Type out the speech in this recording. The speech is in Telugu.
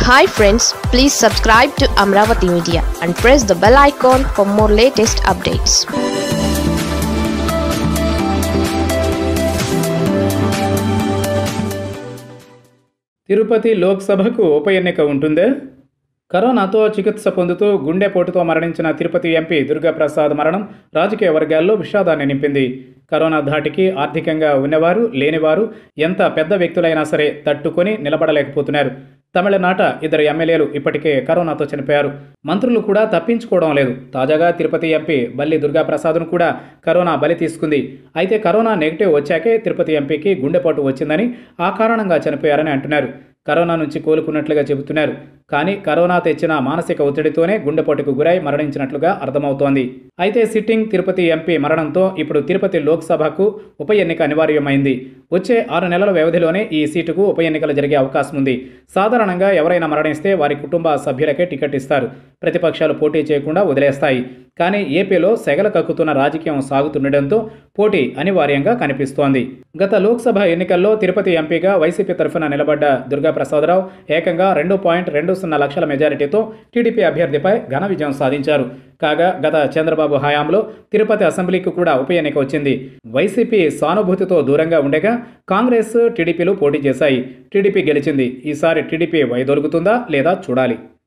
hi friends please subscribe to Amaravati media and press the bell icon for more latest updates Tirupati లోక్సభకు ఉప ఎన్నిక ఉంటుందే కరోనాతో చికిత్స పొందుతూ గుండెపోటుతో మరణించిన తిరుపతి ఎంపీ దుర్గాప్రసాద్ మరణం రాజకీయ వర్గాల్లో విషాదాన్ని నింపింది కరోనా ధాటికి ఆర్థికంగా ఉన్నవారు లేనివారు ఎంత పెద్ద వ్యక్తులైనా సరే తట్టుకొని నిలబడలేకపోతున్నారు తమిళనాట ఇద్దరు ఎమ్మెల్యేలు ఇప్పటికే కరోనాతో చనిపోయారు మంత్రులు కూడా తప్పించుకోవడం లేదు తాజాగా తిరుపతి ఎంపీ బల్లి దుర్గాప్రసాద్ను కూడా కరోనా బలి తీసుకుంది అయితే కరోనా నెగిటివ్ వచ్చాకే తిరుపతి ఎంపీకి గుండెపోటు వచ్చిందని ఆ కారణంగా చనిపోయారని అంటున్నారు కరోనా నుంచి కోలుకున్నట్లుగా చెబుతున్నారు కానీ కరోనా తెచ్చిన మానసిక ఒత్తిడితోనే గుండెపోటుకు గురై మరణించినట్లుగా అర్థమవుతోంది అయితే సిట్టింగ్ తిరుపతి ఎంపీ మరణంతో ఇప్పుడు తిరుపతి లోక్సభకు ఉప ఎన్నిక అనివార్యమైంది వచ్చే ఆరు నెలల వ్యవధిలోనే ఈ సీటుకు ఉప ఎన్నికలు జరిగే అవకాశం ఉంది సాధారణంగా ఎవరైనా మరణిస్తే వారి కుటుంబ సభ్యులకే టికెట్ ఇస్తారు ప్రతిపక్షాలు పోటీ చేయకుండా వదిలేస్తాయి కానీ ఏపీలో సెగల కక్కుతున్న రాజకీయం సాగుతుండటంతో పోటీ అనివార్యంగా కనిపిస్తోంది గత లోక్సభ ఎన్నికల్లో తిరుపతి ఎంపీగా వైసీపీ తరఫున నిలబడ్డ దుర్గాప్రసాదరావు ఏకంగా రెండు పాయింట్ రెండు సున్నా లక్షల మెజారిటీతో టీడీపీ అభ్యర్థిపై ఘన విజయం సాధించారు కాగా గత చంద్రబాబు హయాంలో తిరుపతి అసెంబ్లీకి కూడా ఉప ఎన్నిక వచ్చింది వైసీపీ సానుభూతితో దూరంగా ఉండగా కాంగ్రెస్ టీడీపీలు పోటీ చేశాయి టీడీపీ గెలిచింది ఈసారి టీడీపీ వైదొలుగుతుందా లేదా చూడాలి